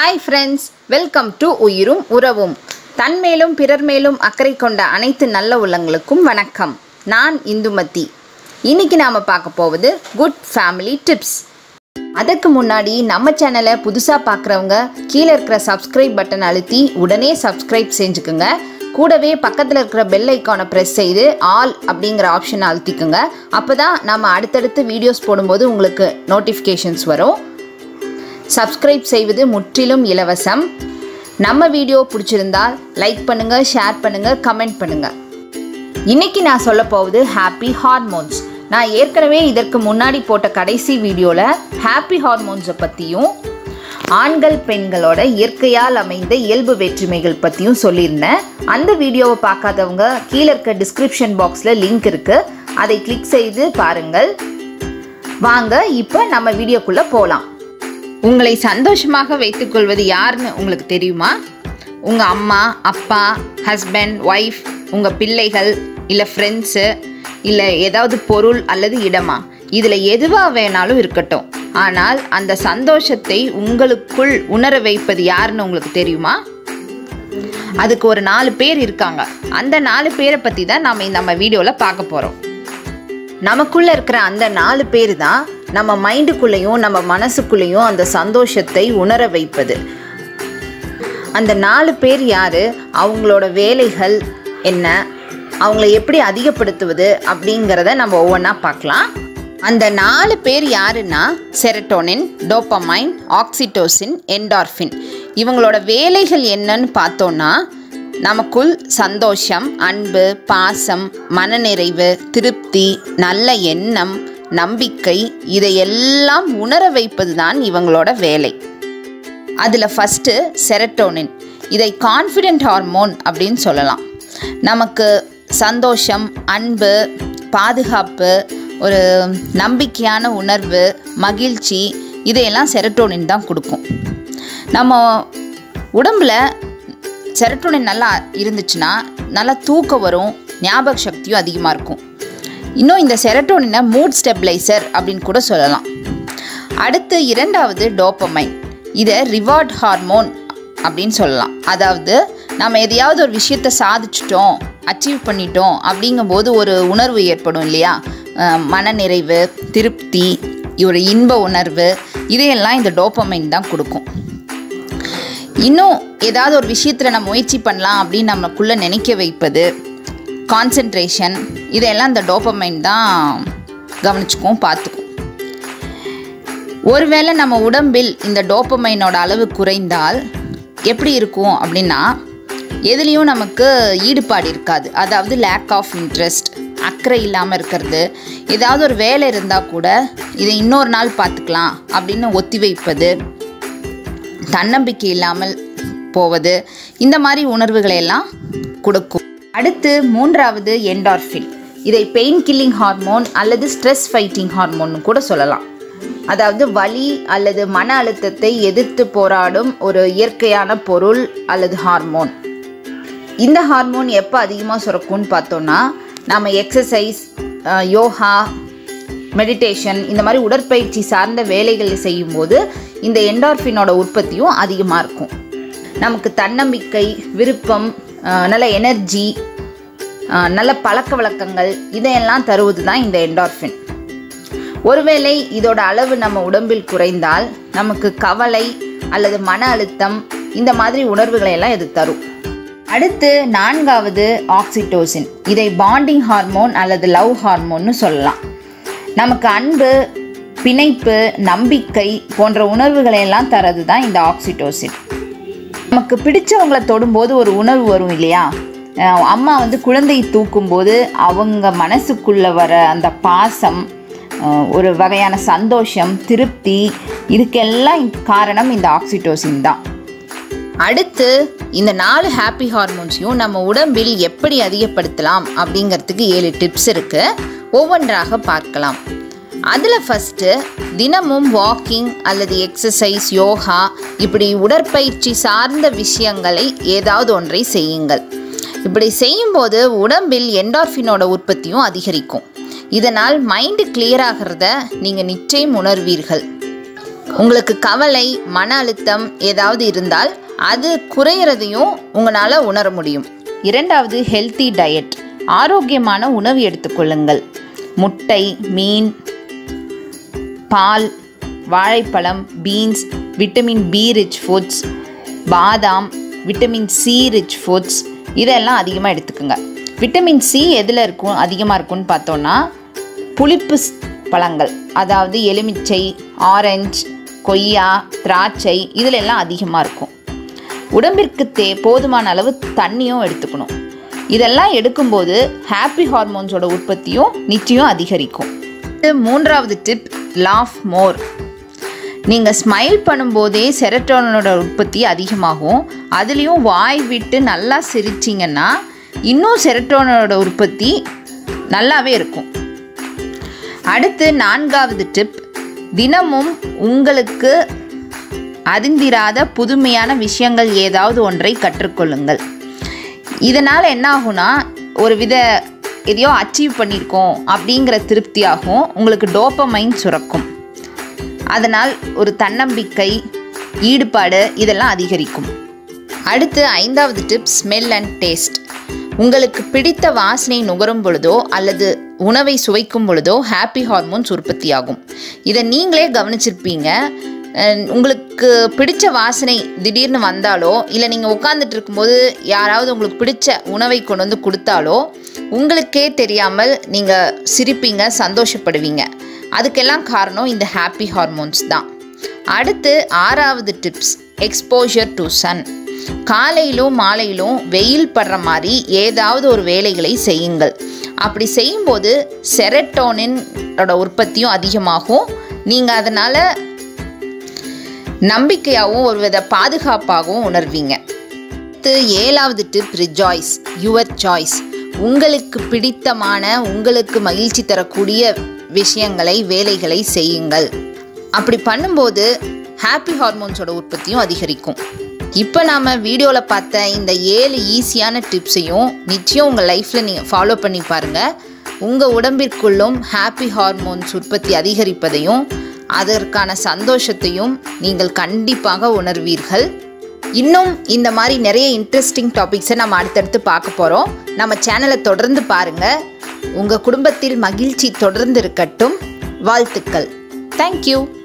hi friends welcome to உயிரும் உறவும் தன்மேலும் பிறர் மேலும் அக்கறை கொண்ட அனைத்து நல்ல உள்ளங்களுக்கும் வணக்கம் நான் இந்துமதி இன்னைக்கு நாம் பார்க்க போவது குட் ஃபேமிலி டிப்ஸ் அதுக்கு முன்னாடி நம்ம சேனலை புதுசாக பார்க்குறவங்க கீழே இருக்கிற சப்ஸ்கிரைப் பட்டன் அழுத்தி உடனே சப்ஸ்கிரைப் செஞ்சுக்குங்க கூடவே பக்கத்தில் இருக்கிற பெல் ஐக்கானை ப்ரெஸ் செய்து ஆல் அப்படிங்கிற ஆப்ஷனை அழுத்திக்குங்க அப்போ தான் நம்ம அடுத்தடுத்து வீடியோஸ் போடும்போது உங்களுக்கு நோட்டிஃபிகேஷன்ஸ் வரும் சப்ஸ்கிரைப் செய்வது முற்றிலும் இலவசம் நம்ம வீடியோ பிடிச்சிருந்தால் லைக் பண்ணுங்க ஷேர் பண்ணுங்க கமெண்ட் பண்ணுங்க இன்னைக்கு நான் சொல்ல போவது ஹாப்பி ஹார்மோன்ஸ் நான் ஏற்கனவே இதற்கு முன்னாடி போட்ட கடைசி வீடியோவில் ஹாப்பி ஹார்மோன்ஸை பற்றியும் ஆண்கள் பெண்களோட இயற்கையால் அமைந்த இயல்பு வேற்றுமைகள் பற்றியும் சொல்லியிருந்தேன் அந்த வீடியோவை பார்க்காதவங்க கீழே இருக்க டிஸ்கிரிப்ஷன் பாக்ஸில் லிங்க் இருக்குது அதை கிளிக் செய்து பாருங்கள் வாங்க இப்போ நம்ம வீடியோக்குள்ளே போகலாம் உங்களை சந்தோஷமாக வைத்துக்கொள்வது யாருன்னு உங்களுக்கு தெரியுமா உங்கள் அம்மா அப்பா ஹஸ்பண்ட் ஒய்ஃப் உங்கள் பிள்ளைகள் இல்லை ஃப்ரெண்ட்ஸு இல்லை ஏதாவது பொருள் அல்லது இடமா இதில் எதுவாக வேணாலும் இருக்கட்டும் ஆனால் அந்த சந்தோஷத்தை உங்களுக்குள் உணர வைப்பது யாருன்னு உங்களுக்கு தெரியுமா அதுக்கு ஒரு நாலு பேர் இருக்காங்க அந்த நாலு பேரை பற்றி தான் நாம் நம்ம வீடியோவில் பார்க்க போகிறோம் நமக்குள்ள இருக்கிற அந்த நாலு பேர் தான் நம்ம மைண்டுக்குள்ளேயும் நம்ம மனசுக்குள்ளேயும் அந்த சந்தோஷத்தை உணர வைப்பது அந்த நாலு பேர் யாரு அவங்களோட வேலைகள் என்ன அவங்கள எப்படி அதிகப்படுத்துவது அப்படிங்கிறத நம்ம ஒவ்வொன்றா பார்க்கலாம் அந்த நாலு பேர் யாருன்னா செரட்டோனின் டோப்பமைன் ஆக்சிடோசின் என்டார்ஃபின் இவங்களோட வேலைகள் என்னன்னு பார்த்தோன்னா நமக்குள் சந்தோஷம் அன்பு பாசம் மனநிறைவு திருப்தி நல்ல எண்ணம் நம்பிக்கை இதையெல்லாம் உணர வைப்பது தான் இவங்களோட வேலை அதில் ஃபஸ்ட்டு செரட்டோனின் இதை கான்ஃபிடென்ட் ஹார்மோன் அப்படின்னு சொல்லலாம் நமக்கு சந்தோஷம் அன்பு பாதுகாப்பு ஒரு நம்பிக்கையான உணர்வு மகிழ்ச்சி இதையெல்லாம் செரட்டோனின் தான் கொடுக்கும் நம்ம உடம்புல செரட்டோனின் நல்லா இருந்துச்சுன்னா நல்லா தூக்கம் வரும் ஞாபக சக்தியும் அதிகமாக இருக்கும் இன்னும் இந்த செரட்டோனினை மூட் ஸ்டெபிளைசர் அப்படின்னு கூட சொல்லலாம் அடுத்து இரண்டாவது டோப்பமைன் இதை ரிவார்ட் ஹார்மோன் அப்படின்னு சொல்லலாம் அதாவது நம்ம எதையாவது ஒரு விஷயத்தை சாதிச்சிட்டோம் அச்சீவ் பண்ணிட்டோம் அப்படிங்கும்போது ஒரு உணர்வு ஏற்படும் இல்லையா அஹ் மனநிறைவு திருப்தி ஒரு இன்ப உணர்வு இதையெல்லாம் இந்த டோப்பமைன் தான் கொடுக்கும் இன்னும் ஏதாவது ஒரு விஷயத்தில் நம்ம முயற்சி பண்ணலாம் அப்படின்னு நமக்குள்ளே நினைக்க வைப்பது கான்சென்ட்ரேஷன் இதையெல்லாம் இந்த டோப்பமைன் தான் கவனிச்சுக்கும் பார்த்துக்கும் ஒருவேளை நம்ம உடம்பில் இந்த டோப்பமைனோட அளவு குறைந்தால் எப்படி இருக்கும் அப்படின்னா எதுலேயும் நமக்கு ஈடுபாடு இருக்காது அதாவது லேக் ஆஃப் இன்ட்ரெஸ்ட் அக்கறை இல்லாமல் இருக்கிறது ஏதாவது ஒரு வேலை இருந்தால் கூட இதை இன்னொரு நாள் பார்த்துக்கலாம் அப்படின்னு ஒத்தி வைப்பது தன்னம்பிக்கை இல்லாமல் போவது இந்த மாதிரி உணர்வுகளை எல்லாம் கொடுக்கும் அடுத்து மூன்றாவது என்டார்ஃபின் இதை பெயின் கில்லிங் ஹார்மோன் அல்லது ஸ்ட்ரெஸ் ஃபைட்டிங் ஹார்மோன் கூட சொல்லலாம் அதாவது வலி அல்லது மன அழுத்தத்தை எதிர்த்து போராடும் ஒரு இயற்கையான பொருள் அல்லது ஹார்மோன் இந்த ஹார்மோன் எப்போ அதிகமாக சுரக்கும்னு பார்த்தோன்னா நம்ம எக்ஸசைஸ் யோகா மெடிடேஷன் இந்த மாதிரி உடற்பயிற்சி சார்ந்த வேலைகள் செய்யும்போது இந்த என்டார்ஃபினோட உற்பத்தியும் அதிகமாக இருக்கும் நமக்கு தன்னம்பிக்கை விருப்பம் அஹ், நல்ல எனர்ஜி அஹ், நல்ல பழக்க வழக்கங்கள் இதையெல்லாம் தருவது தான் இந்த என்டார்ஃபின் ஒருவேளை இதோட அளவு நம்ம உடம்பில் குறைந்தால் நமக்கு கவலை அல்லது மன அழுத்தம் இந்த மாதிரி உணர்வுகளை எல்லாம் இது தரும் அடுத்து நான்காவது ஆக்சிடோசின் இதை பாண்டிங் ஹார்மோன் அல்லது லவ் ஹார்மோன்னு சொல்லலாம் நமக்கு அன்பு பிணைப்பு நம்பிக்கை போன்ற உணர்வுகளை எல்லாம் தரது தான் இந்த ஆக்சிடோசின் நமக்கு பிடிச்சவங்கள தொடும்போது ஒரு உணர்வு வரும் இல்லையா அஹ் அம்மா வந்து குழந்தை தூக்கும்போது அவங்க மனசுக்குள்ள வர அந்த பாசம் அஹ் ஒரு வகையான சந்தோஷம் திருப்தி இதுக்கெல்லாம் காரணம் இந்த ஆக்சிடோசின் தான் அடுத்து இந்த நாலு ஹாப்பி ஹார்மோன்ஸையும் நம்ம உடம்பில் எப்படி அதிகப்படுத்தலாம் அப்படிங்கிறதுக்கு ஏழு டிப்ஸ் இருக்குது ஒவ்வொன்றாக பார்க்கலாம் அதில் ஃபஸ்ட்டு தினமும் வாக்கிங் அல்லது எக்ஸசைஸ் யோகா இப்படி உடற்பயிற்சி சார்ந்த விஷயங்களை ஏதாவது ஒன்றை செய்யுங்கள் இப்படி செய்யும்போது உடம்பில் என்டார்ஃபினோட உற்பத்தியும் அதிகரிக்கும் இதனால் மைண்டு கிளியர் ஆகிறத நீங்கள் நிச்சயம் உணர்வீர்கள் உங்களுக்கு கவலை மன அழுத்தம் ஏதாவது இருந்தால் அது குறையிறதையும் உங்களால் உணர முடியும் இரண்டாவது ஹெல்த்தி டயட் ஆரோக்கியமான உணவு எடுத்துக்கொள்ளுங்கள் முட்டை மீன் பால் வாழைப்பழம் beans vitamin B rich foods பாதாம் விட்டமின் சி ரிச் ஃபுட்ஸ் இதெல்லாம் அதிகமாக எடுத்துக்கோங்க விட்டமின் சி எதில் இருக்கும் அதிகமாக இருக்கும்னு பார்த்தோன்னா புளிப்பு ஸ்- பழங்கள் அதாவது எலுமிச்சை ஆரஞ்சு கொய்யா திராட்சை இதில் எல்லாம் அதிகமாக இருக்கும் உடம்பிற்கு தே போதுமான அளவு தண்ணியும் எடுத்துக்கணும் இதெல்லாம் எடுக்கும்போது ஹாப்பி ஹார்மோன்ஸோட உற்பத்தியும் நிச்சயம் அதிகரிக்கும் இது மூன்றாவது டிப் லாஃப் மோர் நீங்கள் ஸ்மைல் பண்ணும்போதே செரட்டோனோட உற்பத்தி அதிகமாகும் அதுலேயும் வாய் விட்டு நல்லா சிரிச்சிங்கன்னா இன்னும் செரட்டோனோட உற்பத்தி நல்லாவே இருக்கும் அடுத்து நான்காவது டிப் தினமும் உங்களுக்கு அறிந்திராத புதுமையான விஷயங்கள் ஏதாவது ஒன்றை கற்றுக்கொள்ளுங்கள் இதனால் என்ன ஆகும்னா ஒரு வித எதையோ அச்சீவ் பண்ணியிருக்கோம் அப்படிங்கிற திருப்தியாகும் உங்களுக்கு டோப்பமைன் சுரக்கும் அதனால் ஒரு தன்னம்பிக்கை ஈடுபாடு இதெல்லாம் அதிகரிக்கும் அடுத்து ஐந்தாவது டிப் ஸ்மெல் அண்ட் டேஸ்ட் உங்களுக்கு பிடித்த வாசனை நுகரும் பொழுதோ அல்லது உணவை சுவைக்கும் பொழுதோ ஹாப்பி ஹார்மோன்ஸ் உற்பத்தியாகும் இதை நீங்களே கவனிச்சிருப்பீங்க அஹ் உங்களுக்கு பிடிச்ச வாசனை திடீர்னு வந்தாலோ இல்லை நீங்கள் உட்காந்துட்டு இருக்கும்போது யாராவது உங்களுக்கு பிடிச்ச உணவை கொண்டு வந்து கொடுத்தாலோ உங்களுக்கே தெரியாமல் நீங்கள் சிரிப்பீங்க சந்தோஷப்படுவீங்க அதுக்கெல்லாம் காரணம் இந்த ஹாப்பி ஹார்மோன்ஸ் தான் அடுத்து ஆறாவது டிப்ஸ் எக்ஸ்போஷர் டு சன் காலையிலும் மாலையிலும் வெயில் படுற மாதிரி ஏதாவது ஒரு வேலைகளை செய்யுங்கள் அப்படி செய்யும்போது செரட்டோனினோட உற்பத்தியும் அதிகமாகும் நீங்கள் அதனால் நம்பிக்கையாகவும் ஒரு வித பாதுகாப்பாகவும் உணர்வீங்க அடுத்து ஏழாவது டிப் ரிஜாய்ஸ் யுவர் சாய்ஸ் உங்களுக்கு பிடித்தமான உங்களுக்கு மகிழ்ச்சி தரக்கூடிய விஷயங்களை வேலைகளை செய்யுங்கள் அப்படி பண்ணும்போது ஹாப்பி ஹார்மோன்ஸோட உற்பத்தியும் அதிகரிக்கும் இப்போ நாம் வீடியோவில் பார்த்த இந்த ஏழு ஈஸியான டிப்ஸையும் நிச்சயம் உங்கள் லைஃப்பில் நீங்கள் ஃபாலோ பண்ணி பாருங்கள் உங்கள் உடம்பிற்குள்ளும் ஹாப்பி ஹார்மோன்ஸ் உற்பத்தி அதிகரிப்பதையும் அதற்கான சந்தோஷத்தையும் நீங்கள் கண்டிப்பாக உணர்வீர்கள் இன்னும் இந்த மாதிரி நிறைய இன்ட்ரெஸ்டிங் டாபிக்ஸை நம்ம அடுத்தடுத்து பார்க்க போகிறோம் நம்ம சேனலை தொடர்ந்து பாருங்கள் உங்கள் குடும்பத்தில் மகிழ்ச்சி தொடர்ந்து இருக்கட்டும் வாழ்த்துக்கள் தேங்க்யூ